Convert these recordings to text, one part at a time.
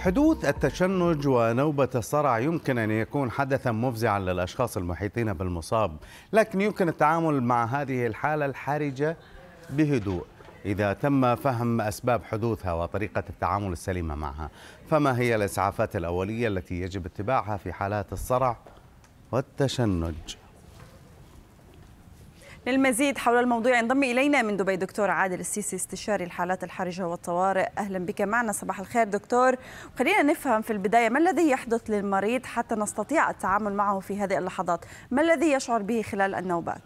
حدوث التشنج ونوبة الصرع يمكن أن يكون حدثا مفزعا للأشخاص المحيطين بالمصاب لكن يمكن التعامل مع هذه الحالة الحرجة بهدوء إذا تم فهم أسباب حدوثها وطريقة التعامل السليمة معها فما هي الإسعافات الأولية التي يجب اتباعها في حالات الصرع والتشنج للمزيد حول الموضوع ينضم إلينا من دبي دكتور عادل السيسي استشاري الحالات الحرجة والطوارئ أهلا بك معنا صباح الخير دكتور خلينا نفهم في البداية ما الذي يحدث للمريض حتى نستطيع التعامل معه في هذه اللحظات ما الذي يشعر به خلال النوبات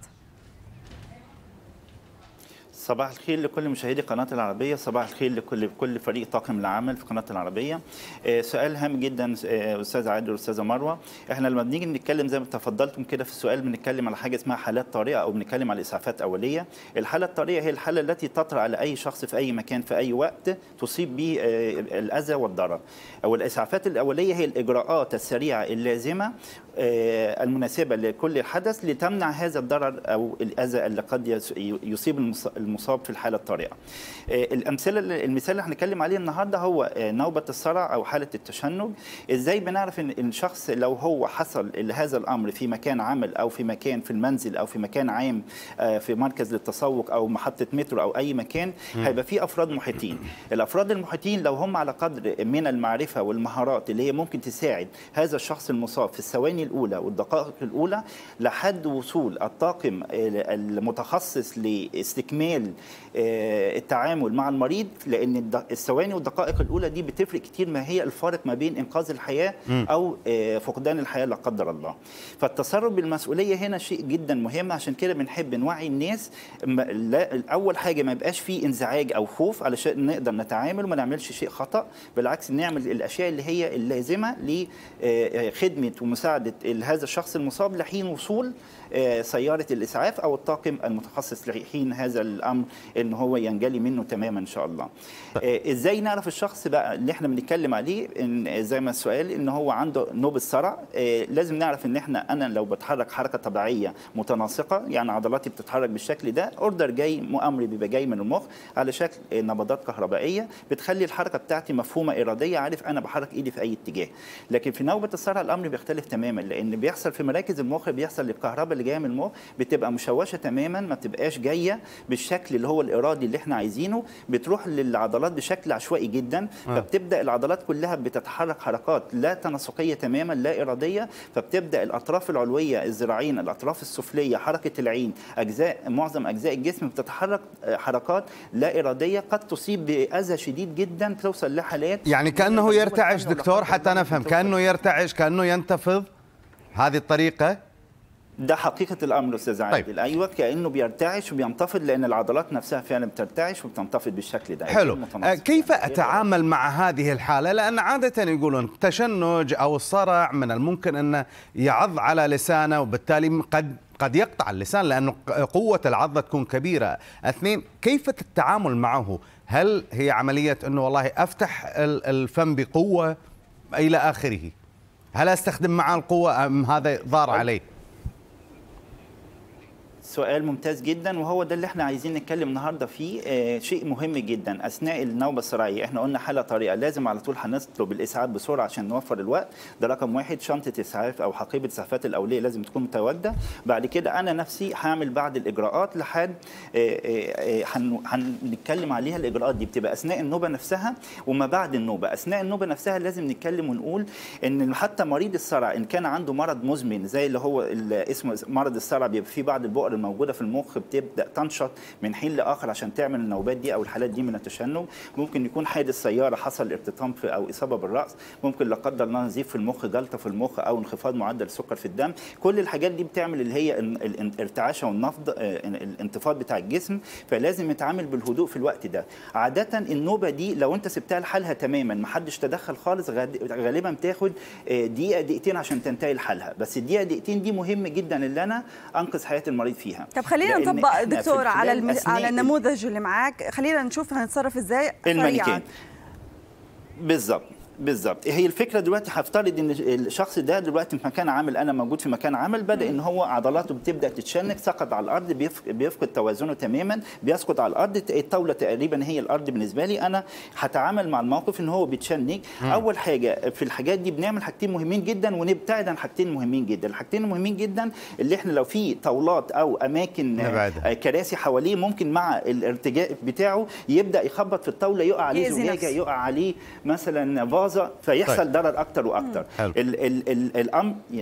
صباح الخير لكل مشاهدي قناة العربية صباح الخير لكل كل فريق طاقم العمل في قناة العربية آه، سؤال هام جدا آه، أستاذ عادل وأستاذة مروة احنا لما بنيجي نتكلم زي ما تفضلتم كده في السؤال بنتكلم على حاجة اسمها حالات طارئة أو بنتكلم على إسعافات أولية الحالة الطارئة هي الحالة التي تطرأ على أي شخص في أي مكان في أي وقت تصيب به آه، الأذى والضرر أو الإسعافات الأولية هي الإجراءات السريعة اللازمة آه، المناسبة لكل حدث لتمنع هذا الضرر أو الأذى اللي قد يس- يصيب المص- المصاب في الحالة الطارئة آه، الأمثلة المثال اللي هنتكلم عليه النهاردة هو آه، نوبة الصرع أو حالة التشنج إزاي بنعرف إن الشخص لو هو حصل لهذا الأمر في مكان عمل أو في مكان في المنزل أو في مكان عام آه، في مركز للتسوق أو محطة مترو أو أي مكان هيبقى في أفراد محيطين الأفراد المحيطين لو هم على قدر من المعرفة والمهارات اللي هي ممكن تساعد هذا الشخص المصاب في الثواني الأولى والدقائق الأولى لحد وصول الطاقم المتخصص لاستكمال آه، التعامل مع المريض لأن الد- الثواني والدقائق الأولى دي بتفرق كتير ما هي الفارق ما بين إنقاذ الحياة أو آه، فقدان الحياة لا قدر الله فالتصرف بالمسؤولية هنا شيء جدا مهم عشان كده بنحب نوعي الناس ما- لا- أول حاجة ما يبقاش فيه انزعاج أو خوف علشان نقدر نتعامل وما نعملش شيء خطأ بالعكس نعمل الأشياء اللي هي اللازمة لخدمة ومساعدة هذا الشخص المصاب لحين وصول آه، سيارة الإسعاف أو الطاقم المتخصص لحين هذا الأمر إن هو ينجلي منه تماما إن شاء الله آه، إزاي نعرف الشخص بقى اللي إحنا بنتكلم عليه إن زي ما السؤال إن هو عنده نوبة صرع آه، لازم نعرف إن إحنا أنا لو بتحرك حركة طبيعية متناسقة يعني عضلاتي بتتحرك بالشكل ده أوردر جاي مؤامري بيبقى جاي من المخ على شكل آه، نبضات كهربائية بتخلي الحركة بتاعتي مفهومة إرادية عارف أنا بحرك إيدي في أي اتجاه لكن في نوبة الصرع الأمر بيختلف تماما لأن بيحصل في مراكز المخ بيحصل الكهرباء اللي جايه من المخ بتبقى مشوشه تماما ما بتبقاش جايه بالشكل اللي هو الارادي اللي احنا عايزينه بتروح للعضلات بشكل عشوائي جدا فبتبدا العضلات كلها بتتحرك حركات لا تناسقيه تماما لا اراديه فبتبدا الاطراف العلويه الذراعين الاطراف السفليه حركه العين اجزاء معظم اجزاء الجسم بتتحرك آه، حركات لا اراديه قد تصيب باذى شديد جدا توصل لحالات يعني كأنه من يرتعش الحمل دكتور ولا قدر حتى الله نفهم توصل. كأنه يرتعش كأنه ينتفض هذه الطريقة ده حقيقة الأمر أستاذ عادل طيب. أيوة كأنه بيرتعش وبينتفض لأن العضلات نفسها فعلا بترتعش وبتنتفض بالشكل ده حلو متناسق. آه، كيف أتعامل مع هذه الحالة لأن عادة يقولون التشنج أو الصرع من الممكن أنه يعض على لسانه وبالتالي قد قد يقطع اللسان لأنه قوة العضة تكون كبيرة اثنين كيف التعامل معه هل هي عملية أنه والله أفتح ال- الفم بقوة إلى آخره هل أستخدم معه القوة أم هذا ضار عليه سؤال ممتاز جدا وهو ده اللي احنا عايزين نتكلم النهارده فيه آه شيء مهم جدا اثناء النوبه الصرعيه احنا قلنا حاله طريقه لازم على طول هنطلب الاسعاف بسرعه عشان نوفر الوقت ده رقم واحد شنطه اسعاف او حقيبه اسعافات الاوليه لازم تكون متواجده بعد كده انا نفسي هعمل بعض الاجراءات لحد آه، آه، آه، هن- هنتكلم عليها الاجراءات دي بتبقى اثناء النوبه نفسها وما بعد النوبه اثناء النوبه نفسها لازم نتكلم ونقول ان حتى مريض الصرع ان كان عنده مرض مزمن زي اللي هو ال- اسمه مرض الصرع بيبقى فيه بعض البؤر الموجوده في المخ بتبدا تنشط من حين لاخر عشان تعمل النوبات دي او الحالات دي من التشنج ممكن يكون حادث سياره حصل ارتطام في او اصابه بالراس ممكن لا قدر الله نزيف في المخ جلطه في المخ او انخفاض معدل السكر في الدم كل الحاجات دي بتعمل اللي هي ال- ال- الارتعاش او النفض آه، الانتفاض بتاع الجسم فلازم نتعامل بالهدوء في الوقت ده عاده النوبه دي لو انت سبتها لحالها تماما ما حدش تدخل خالص غاد- غالبا بتاخد آه، دقيقه دقيقتين عشان تنتهي لحالها بس الدقيقه دقيقتين دي مهم جدا اللي انا انقذ حياه المريض فيها طب خلينا لأن نطبق إحنا في دكتور على خلال الم... أثناء على النموذج اللي معاك خلينا نشوف هنتصرف ازاي سريعا المانيكان بالظبط بالظبط هي الفكره دلوقتي هفترض ان الشخص ده دلوقتي في مكان عمل انا موجود في مكان عمل بدا ان هو عضلاته بتبدا تتشنج سقط على الارض بيفق- بيفقد توازنه تماما بيسقط على الارض الطاوله تقريبا هي الارض بالنسبه لي انا هتعامل مع الموقف ان هو بيتشنج اول حاجه في الحاجات دي بنعمل حاجتين مهمين جدا ونبتعد عن حاجتين مهمين جدا الحاجتين المهمين جدا اللي احنا لو في طاولات او اماكن نبعدها. آه، كراسي حواليه ممكن مع الارتجاء بتاعه يبدا يخبط في الطاوله يقع عليه يأذي زجاجه نفسه. يقع عليه مثلا فازه فيحصل طيب. ضرر اكتر واكتر حلو. ال ال ال الامر يس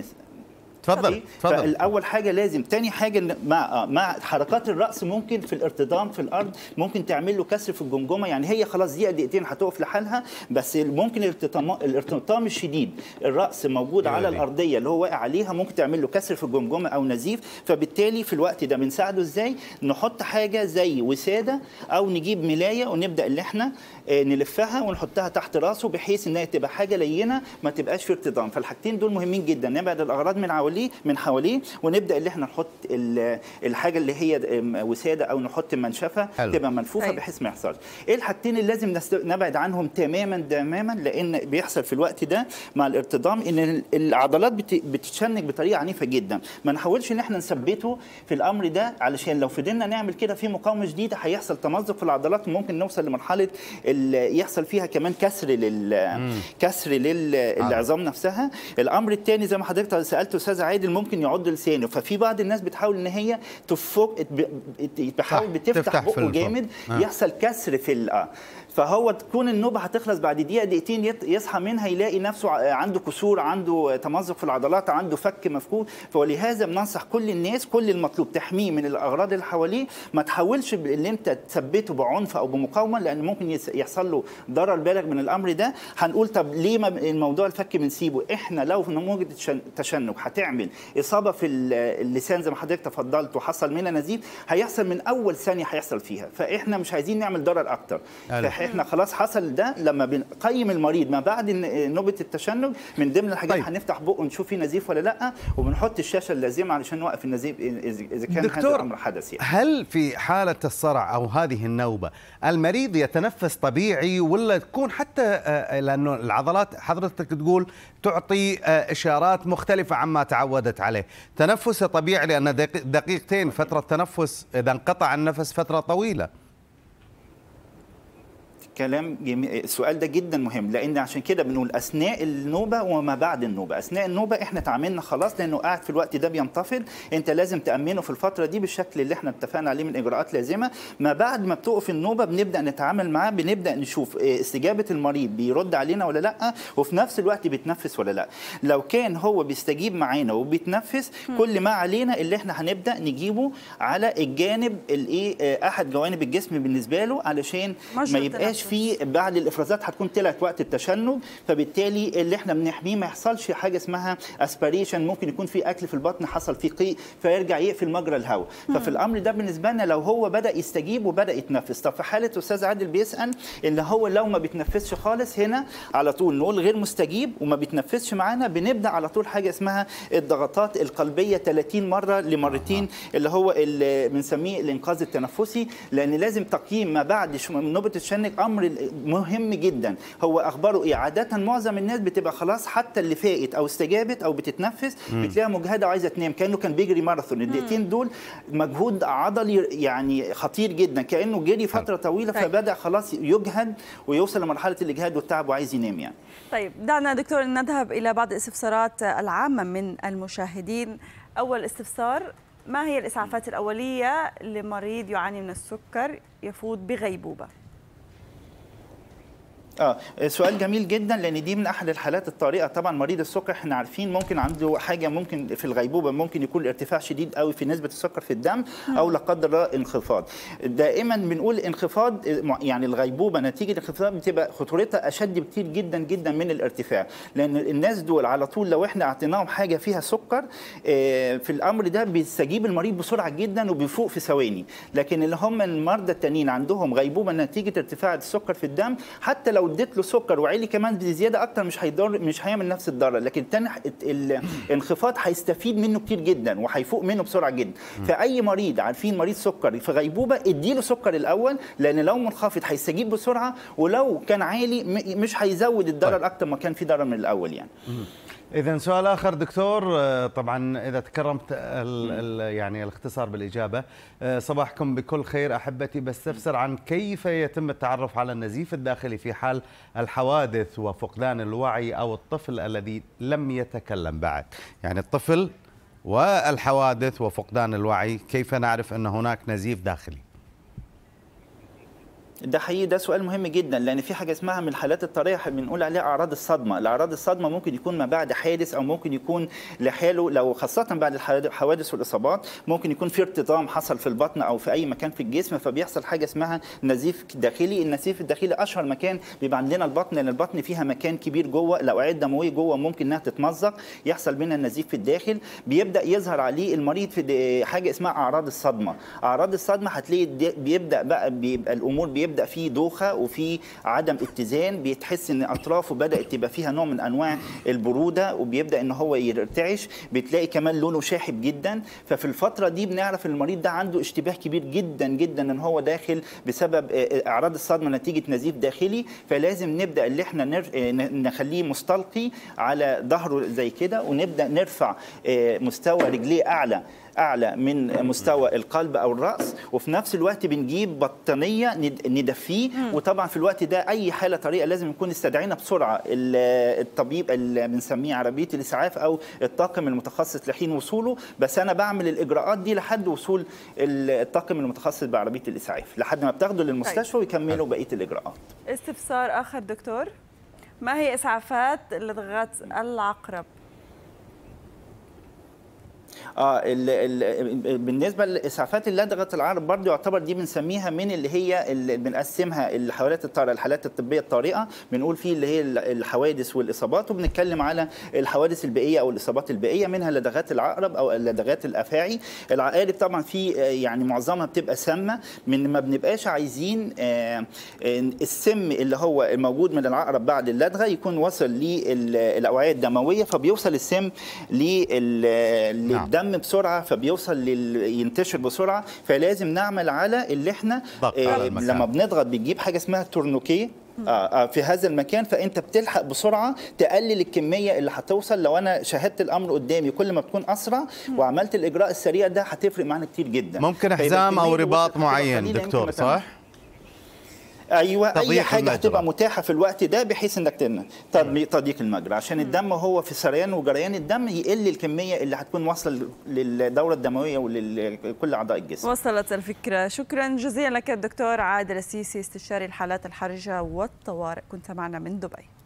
تفضل تفضل فالاول حاجه لازم تاني حاجه إن مع آه، مع حركات الراس ممكن في الارتطام في الارض ممكن تعمل له كسر في الجمجمه يعني هي خلاص دقيقه دقيقتين هتقف لحالها بس ممكن الارتطام الارتطام الشديد الراس موجود على يعني. الارضيه اللي هو واقع عليها ممكن تعمل له كسر في الجمجمه او نزيف فبالتالي في الوقت ده بنساعده ازاي نحط حاجه زي وساده او نجيب ملايه ونبدا اللي احنا آه، نلفها ونحطها تحت راسه بحيث انها تبقى حاجه لينه ما تبقاش في ارتطام فالحاجتين دول مهمين جدا نبعد الاغراض من حواليه من حواليه ونبدا اللي احنا نحط ال- الحاجه اللي هي آم، وساده او نحط منشفه حلو. تبقى منفوخه طيب. بحيث ما يحصلش ايه الحاجتين اللي لازم نست... نبعد عنهم تماما تماما لان بيحصل في الوقت ده مع الارتطام ان ال- العضلات بت... بتتشنج بطريقه عنيفه جدا ما نحاولش ان احنا نثبته في الامر ده علشان لو فضلنا نعمل كده في مقاومه شديده هيحصل تمزق في العضلات وممكن نوصل لمرحله ال... يحصل فيها كمان كسر لل كسر للعظام نفسها الامر الثاني زي ما حضرتك سالت استاذ عادل ممكن يعض لسانه ففي بعض الناس بتحاول ان هي تفك بتحاول صح، بتفتح تفتح في بقه الفم. جامد آه. يحصل كسر في ال- آه. فهو تكون النوبه هتخلص بعد دقيقه دقيقتين يت- يصحى منها يلاقي نفسه ع- عنده كسور عنده تمزق في العضلات عنده فك مفكوك فولهذا بننصح كل الناس كل المطلوب تحميه من الاغراض اللي حواليه ما تحاولش ب- اللي انت تثبته بعنف او بمقاومه لان ممكن يس- يحصل له ضرر بالغ من الامر ده هنقول طب ليه ما الموضوع الفك بنسيبه احنا لو في موجة تشن- تشنج هتعمل اصابه في ال- اللسان زي ما حضرتك تفضلت وحصل منها نزيف هيحصل من اول ثانيه هيحصل فيها فاحنا مش عايزين نعمل ضرر اكتر حلو. فاحنا خلاص حصل ده لما بنقيم المريض ما بعد ن- نوبه التشنج من ضمن الحاجات طيب. طيب. هنفتح بقه نشوف فيه نزيف ولا لا وبنحط الشاشه اللازمه علشان نوقف النزيف إذا- اذا كان هذا دكتور الامر حدث يعني. هل في حالة الصرع أو هذه النوبة المريض يتنفس طبيعي ولا تكون حتى آه، لأنه العضلات حضرتك تقول تعطي آه، إشارات مختلفة عما تعودت عليه تنفسه طبيعي لأن دقي- دقيقتين فترة تنفس إذا انقطع النفس فترة طويلة كلام جميل السؤال ده جدا مهم لان عشان كده بنقول اثناء النوبه وما بعد النوبه اثناء النوبه احنا تعاملنا خلاص لانه قاعد في الوقت ده بينتفض انت لازم تامنه في الفتره دي بالشكل اللي احنا اتفقنا عليه من اجراءات لازمه ما بعد ما بتوقف النوبه بنبدا نتعامل معاه بنبدا نشوف اه، استجابه المريض بيرد علينا ولا لا وفي نفس الوقت بيتنفس ولا لا لو كان هو بيستجيب معانا وبيتنفس كل ما علينا اللي احنا هنبدا نجيبه على الجانب الايه اه، احد جوانب الجسم بالنسبه له علشان ما مجرى يبقاش التنفس. في بعد الافرازات هتكون طلعت وقت التشنج فبالتالي اللي احنا بنحميه ما يحصلش حاجه اسمها اسبريشن ممكن يكون في اكل في البطن حصل فيه قيء فيرجع يقفل مجرى الهواء ففي الامر ده بالنسبه لنا لو هو بدا يستجيب وبدا يتنفس طب في حاله استاذ عادل بيسال ان هو لو ما بيتنفسش خالص هنا على طول نقول غير مستجيب وما بيتنفسش معانا بنبدا على طول حاجه اسمها الضغطات القلبيه 30 مره لمرتين اللي هو اللي بنسميه الانقاذ التنفسي لان لازم تقييم ما بعد ش- نوبه التشنج امر مهم جدا هو اخباره ايه عاده معظم الناس بتبقى خلاص حتى اللي فاقت او استجابت او بتتنفس بتلاقيها مجهده وعايزه تنام كانه كان بيجري ماراثون الدقيقتين دول مجهود عضلي يعني خطير جدا كانه جري فتره طويله طيب. فبدا خلاص يجهد ويوصل لمرحله الاجهاد والتعب وعايز ينام يعني طيب دعنا دكتور نذهب إلى بعض الاستفسارات العامة من المشاهدين أول استفسار ما هي الإسعافات الأولية لمريض يعاني من السكر يفوت بغيبوبة اه سؤال جميل جدا لان دي من احد الحالات الطارئه طبعا مريض السكر احنا عارفين ممكن عنده حاجه ممكن في الغيبوبه ممكن يكون ارتفاع شديد قوي في نسبه السكر في الدم او لا قدر الله انخفاض دائما بنقول انخفاض يعني الغيبوبه نتيجه الانخفاض بتبقى خطورتها اشد بكتير جدا جدا من الارتفاع لان الناس دول على طول لو احنا اعطيناهم حاجه فيها سكر آه، في الامر ده بيستجيب المريض بسرعه جدا وبيفوق في ثواني لكن اللي هم المرضى التانيين عندهم غيبوبه نتيجه ارتفاع السكر في الدم حتى لو لو اديت له سكر وعلي كمان بزياده اكتر مش هيضر مش هيعمل نفس الضرر لكن التاني ح- الانخفاض هيستفيد منه كتير جدا وهيفوق منه بسرعه جدا فاي مريض عارفين مريض سكر في غيبوبه اديله سكر الاول لان لو منخفض هيستجيب بسرعه ولو كان عالي م- مش هيزود الضرر طيب. اكتر ما كان في ضرر من الاول يعني اذا سؤال اخر دكتور آه، طبعا اذا تكرمت ال ال يعني الاختصار بالاجابه آه، صباحكم بكل خير احبتي بستفسر عن كيف يتم التعرف على النزيف الداخلي في حال الحوادث وفقدان الوعي او الطفل الذي لم يتكلم بعد يعني الطفل والحوادث وفقدان الوعي كيف نعرف ان هناك نزيف داخلي ده حقيقي ده سؤال مهم جدا لان في حاجه اسمها من الحالات الطارئه بنقول عليها اعراض الصدمه، الاعراض الصدمه ممكن يكون ما بعد حادث او ممكن يكون لحاله لو خاصه بعد الحوادث والاصابات ممكن يكون في ارتطام حصل في البطن او في اي مكان في الجسم فبيحصل حاجه اسمها نزيف داخلي، النزيف الداخلي اشهر مكان بيبقى عندنا البطن لان البطن فيها مكان كبير جوه الاوعيه الدمويه جوه ممكن انها تتمزق يحصل منها النزيف في الداخل بيبدا يظهر عليه المريض في د- حاجه اسمها اعراض الصدمه، اعراض الصدمه هتلاقي دي- بيبدا بقى بيبقى الامور بيبدا فيه دوخه وفي عدم اتزان بتحس ان اطرافه بدات تبقى فيها نوع من انواع البروده وبيبدا ان هو يرتعش بتلاقي كمان لونه شاحب جدا ففي الفتره دي بنعرف ان المريض ده عنده اشتباه كبير جدا جدا ان هو داخل بسبب آه، اعراض الصدمه نتيجه نزيف داخلي فلازم نبدا اللي احنا نر... آه، ن- نخليه مستلقي على ظهره زي كده ونبدا نرفع آه، مستوى رجليه اعلى اعلى من مستوى القلب او الراس وفي نفس الوقت بنجيب بطانيه ند- ندفيه وطبعا في الوقت ده اي حاله طريقه لازم نكون استدعينا بسرعه ال- الطبيب اللي بنسميه عربيه الاسعاف او الطاقم المتخصص لحين وصوله بس انا بعمل الاجراءات دي لحد وصول ال- الطاقم المتخصص بعربيه الاسعاف لحد ما بتاخده للمستشفى ويكملوا بقيه الاجراءات استفسار آخر دكتور ما هي إسعافات لدغات العقرب؟ اه ال ال بالنسبه لاسعافات اللدغه العرب برضه يعتبر دي بنسميها من اللي هي اللي بنقسمها الحالات الطارئه الحالات الطبيه الطارئه بنقول فيه اللي هي الحوادث والاصابات وبنتكلم على الحوادث البيئيه او الاصابات البيئيه منها لدغات العقرب او لدغات الافاعي العقارب طبعا في آه، يعني معظمها بتبقى سامه من ما بنبقاش عايزين آه، آه، السم اللي هو الموجود من العقرب بعد اللدغه يكون وصل للاوعيه الدمويه فبيوصل السم لل- نعم. للدم بسرعه فبيوصل لل... ينتشر بسرعه فلازم نعمل على اللي احنا ضغط على المكان. لما بنضغط بنجيب حاجه اسمها تورنوكيه آه آه في هذا المكان فانت بتلحق بسرعه تقلل الكميه اللي هتوصل لو انا شاهدت الامر قدامي كل ما تكون اسرع وعملت الاجراء السريع ده هتفرق معانا كتير جدا ممكن فيبقى حزام او الكمية رباط هتبقى معين قليلة يمكن دكتور ما صح ايوه تضييق اي حاجه المجرى. هتبقى متاحه في الوقت ده بحيث انك تن- تضييق تضييق المجرى عشان الدم هو في سريان وجريان الدم يقل الكميه اللي هتكون واصله للدوره الدمويه ولكل اعضاء الجسم وصلت الفكرة شكرا جزيلا لك الدكتور عادل السيسي استشاري الحالات الحرجة والطوارئ كنت معنا من دبي